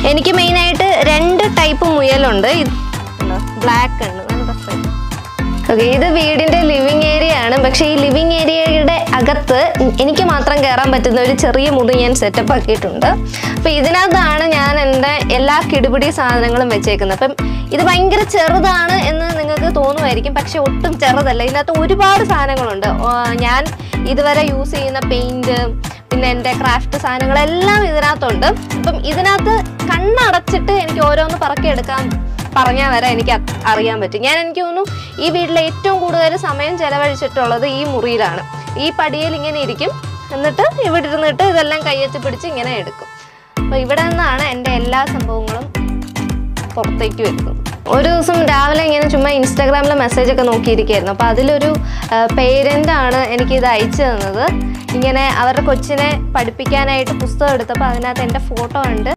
എനിക്ക് മെയിനായിട്ട് രണ്ട് ടൈപ്പ് മുയലുണ്ട് ബ്ലാക്ക് ഉണ്ട് നല്ല രസമായിട്ട് ഓക്കെ ഇത് വീടിന്റെ ലിവിങ് ഏരിയ ആണ് പക്ഷേ ഈ ലിവിങ് ഏരിയയുടെ അകത്ത് എനിക്ക് മാത്രം കയറാൻ പറ്റുന്ന ഒരു ചെറിയ മുറി ഞാൻ സെറ്റപ്പ് ആക്കിയിട്ടുണ്ട് അപ്പോൾ ഇതിനകത്താണ് ഞാൻ എൻ്റെ എല്ലാ കിടുപിടി സാധനങ്ങളും വെച്ചേക്കുന്നത് അപ്പം ഇത് ഭയങ്കര ചെറുതാണ് എന്ന് നിങ്ങൾക്ക് തോന്നുമായിരിക്കും പക്ഷെ ഒട്ടും ചെറുതല്ല ഇതിനകത്ത് ഒരുപാട് സാധനങ്ങളുണ്ട് ആ, ഞാൻ ഇതുവരെ യൂസ് ചെയ്യുന്ന പെയിന്റ് പിന്നെ എൻ്റെ ക്രാഫ്റ്റ് സാധനങ്ങളെല്ലാം ഇതിനകത്തുണ്ട് അപ്പം ഇതിനകത്ത് കണ്ണടച്ചിട്ട് എനിക്ക് ഓരോന്ന് പറക്കിയെടുക്കാൻ പറഞ്ഞാൽ വരെ എനിക്ക് അത് അറിയാൻ പറ്റും ഞാൻ എനിക്ക് തോന്നുന്നു ഈ വീട്ടിൽ ഏറ്റവും കൂടുതൽ സമയം ചെലവഴിച്ചിട്ടുള്ളത് ഈ മുറിയിലാണ് ഈ പടിയിൽ ഇങ്ങനെ ഇരിക്കും എന്നിട്ട് ഇവിടെ ഇരുന്നിട്ട് ഇതെല്ലാം കയ്യെത്തി പിടിച്ച് ഇങ്ങനെ എടുക്കും അപ്പോൾ ഇവിടെ നിന്നാണ് എൻ്റെ എല്ലാ സംഭവങ്ങളും പുറത്തേക്ക് വരുന്നത് ഒരു ദിവസം രാവിലെ ഇങ്ങനെ ചുമ്മാ ഇൻസ്റ്റാഗ്രാമിലെ മെസ്സേജ് ഒക്കെ നോക്കിയിരിക്കുകയായിരുന്നു അപ്പോൾ അതിലൊരു പേരൻ്റ് ആണ് എനിക്കിത് അയച്ചു തന്നത് ഇങ്ങനെ അവരുടെ കൊച്ചിനെ പഠിപ്പിക്കാനായിട്ട് പുസ്തകം എടുത്തപ്പോൾ അതിനകത്ത് എൻ്റെ ഫോട്ടോ ഉണ്ട്